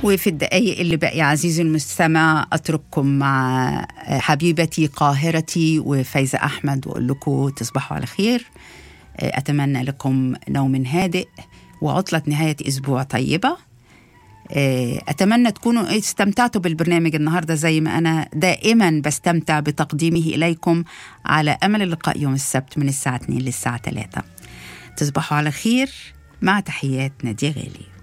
وفي الدقائق اللي باقي عزيزي المستمع أترككم مع حبيبتي قاهرتي وفايزة أحمد وأقول لكم تصبحوا على خير أتمنى لكم نوم هادئ وعطلة نهاية أسبوع طيبة أتمنى تكونوا استمتعتوا بالبرنامج النهاردة زي ما أنا دائما بستمتع بتقديمه إليكم على أمل اللقاء يوم السبت من الساعة 2 للساعة 3 تصبحوا على خير مع تحيات نادية غالي